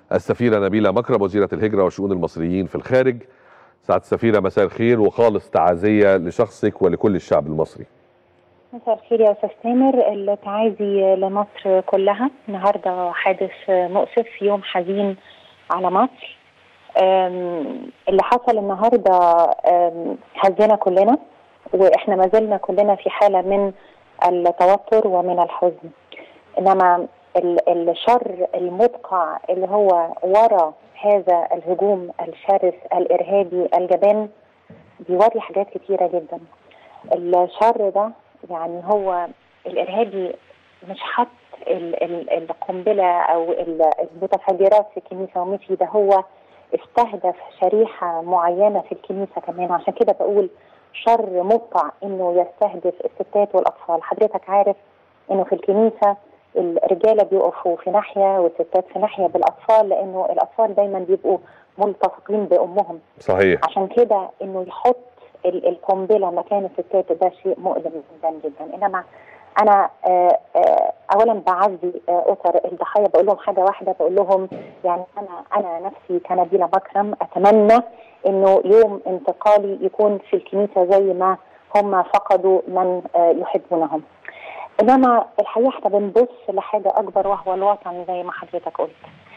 السفيرة نبيلة مكرم وزيرة الهجرة وشؤون المصريين في الخارج سعادة السفيرة مساء الخير وخالص تعازية لشخصك ولكل الشعب المصري مساء الخير يا استاذ تامر التعازي لمصر كلها النهارده حادث مؤسف يوم حزين على مصر اللي حصل النهارده هزنا كلنا واحنا ما زلنا كلنا في حاله من التوتر ومن الحزن انما الشر المدقع اللي هو ورا هذا الهجوم الشرس الارهابي الجبان بيوري حاجات كتيره جدا الشر ده يعني هو الارهابي مش حط القنبله او المتفجرات في الكنيسه ومشي ده هو استهدف شريحه معينه في الكنيسه كمان عشان كده بقول شر مقطع انه يستهدف الستات والاطفال حضرتك عارف انه في الكنيسه الرجاله بيقفوا في ناحيه والستات في ناحيه بالاطفال لانه الاطفال دايما بيبقوا ملتصقين بامهم صحيح عشان كده انه يحط القنبله مكان الستات ده شيء مؤلم جدا جدا انما انا آآ آآ اولا بعزي اسر الضحايا بقول لهم حاجه واحده بقول لهم يعني انا انا نفسي كنبيله مكرم اتمنى انه يوم انتقالي يكون في الكنيسه زي ما هم فقدوا من يحبونهم. انما الحقيقه احنا بنبص لحاجه اكبر وهو الوطن زي ما حضرتك قلت.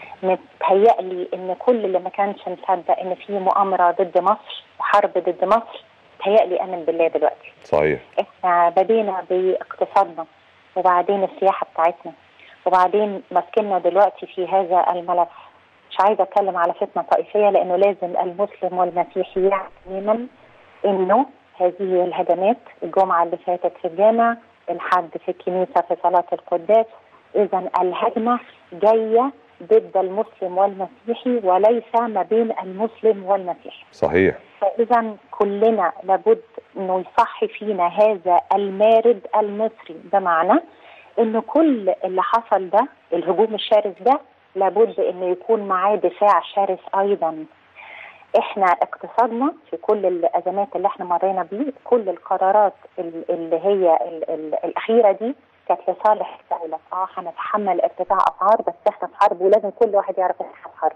متهيألي ان كل اللي ما كانش مصدق ان في مؤامره ضد مصر وحرب ضد مصر متهيألي امن بالله دلوقتي. صحيح. احنا بدينا باقتصادنا وبعدين السياحه بتاعتنا وبعدين ماسكنا دلوقتي في هذا الملف. مش عايزه اتكلم على فتنه طائفيه لانه لازم المسلم والمسيحي يعلم تماما انه هذه الهجمات الجمعه اللي فاتت في الجامع الحد في الكنيسه في صلاه القداس اذا الهجمه جايه ضد المسلم والمسيحي وليس ما بين المسلم والمسيحي. صحيح. فاذا كلنا لابد انه يصحي فينا هذا المارد المصري بمعنى انه كل اللي حصل ده الهجوم الشرس ده لابد انه يكون معاه دفاع شرس ايضا. احنا اقتصادنا في كل الازمات اللي احنا مرينا بيه كل القرارات اللي هي ال ال الاخيره دي كانت لصالح الدوله اه هنتحمل ارتفاع اسعار بس احنا في حرب ولازم كل واحد يعرف ان احنا في حرب.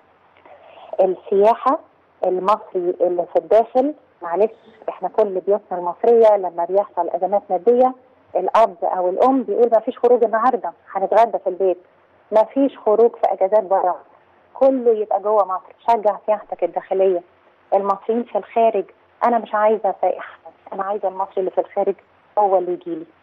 السياحه المصري اللي في الداخل معلش احنا كل بيوتنا المصريه لما بيحصل ازمات ماديه الاب او الام بيقول ما فيش خروج النهارده هنتغدى في البيت ما فيش خروج في اجازات بره كله يبقى جوه مصر شجع سياحتك الداخليه المصريين في الخارج انا مش عايزه سائح انا عايزه المصري اللي في الخارج هو اللي يجي لي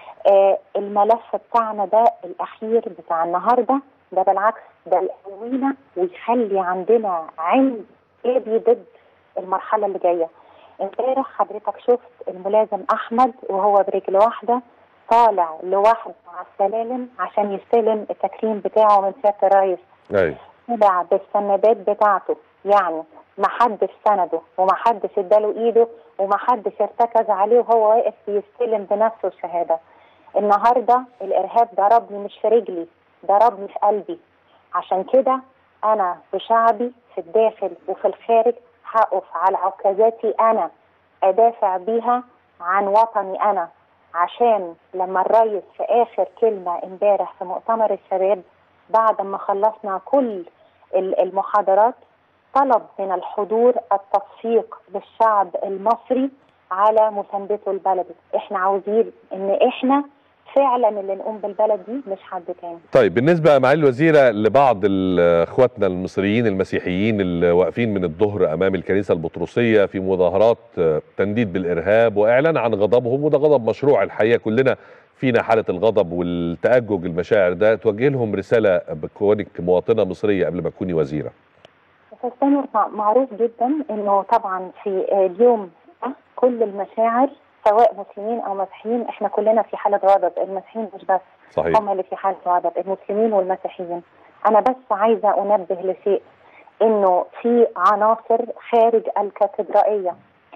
آه الملف بتاعنا ده الاخير بتاع النهارده ده بالعكس ده يقوينا ويخلي عندنا عند ايدي ضد المرحله اللي جايه امبارح حضرتك شفت الملازم احمد وهو برجل واحده طالع لوحده على السلالم عشان يستلم التكريم بتاعه من سياده الرئيس ايوه طلع بالسندات بتاعته يعني ما حدش سنده وما حدش اداله ايده وما حدش ارتكز عليه وهو واقف بيستلم بنفسه الشهاده النهارده الارهاب ضربني مش في رجلي ضربني في قلبي عشان كده انا وشعبي في الداخل وفي الخارج هقف على عكازاتي انا ادافع بيها عن وطني انا عشان لما الرئيس في اخر كلمه امبارح في مؤتمر الشباب بعد ما خلصنا كل المحاضرات طلب من الحضور التصفيق للشعب المصري على مساندته البلدي احنا عاوزين ان احنا فعلا اللي نقوم بالبلد دي مش حد تاني طيب بالنسبه معالي الوزيره لبعض اخواتنا المصريين المسيحيين اللي واقفين من الظهر امام الكنيسه البطرسيه في مظاهرات تنديد بالارهاب واعلان عن غضبهم وده غضب مشروع الحقيقه كلنا فينا حاله الغضب والتاجج المشاعر ده توجه لهم رساله بكونك مواطنه مصريه قبل ما تكوني وزيره استاذ تامر معروف جدا انه طبعا في اليوم كل المشاعر سواء مسلمين او مسيحيين احنا كلنا في حاله غضب المسيحيين مش بس صحيح. هم اللي في حاله غضب المسلمين والمسيحيين انا بس عايزه انبه لشيء انه في عناصر خارج الكاتدرائيه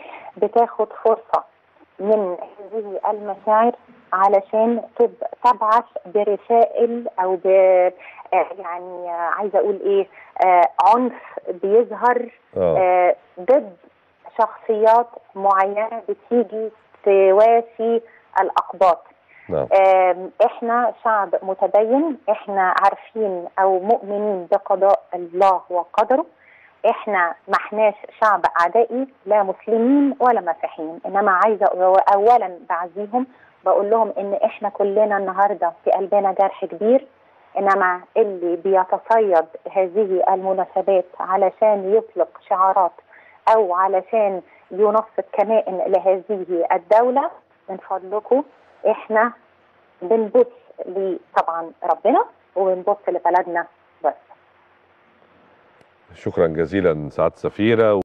بتاخد فرصه من هذه المشاعر علشان تبعث برسائل او ب يعني عايزه اقول ايه آه عنف بيظهر آه ضد شخصيات معينه بتيجي تواسي الاقباط نعم آم، احنا شعب متدين احنا عارفين او مؤمنين بقضاء الله وقدره احنا ما احناش شعب عدائي لا مسلمين ولا مسيحيين انما عايزه أو- اولا بعزيهم بقول لهم ان احنا كلنا النهارده في قلبنا جرح كبير انما اللي بيتصيد هذه المناسبات علشان يطلق شعارات او علشان ينصب كمائن لهذه الدوله من فضلكم احنا بنبص طبعا ربنا وبنبص لبلدنا بس شكرا جزيلا سعاده السفيره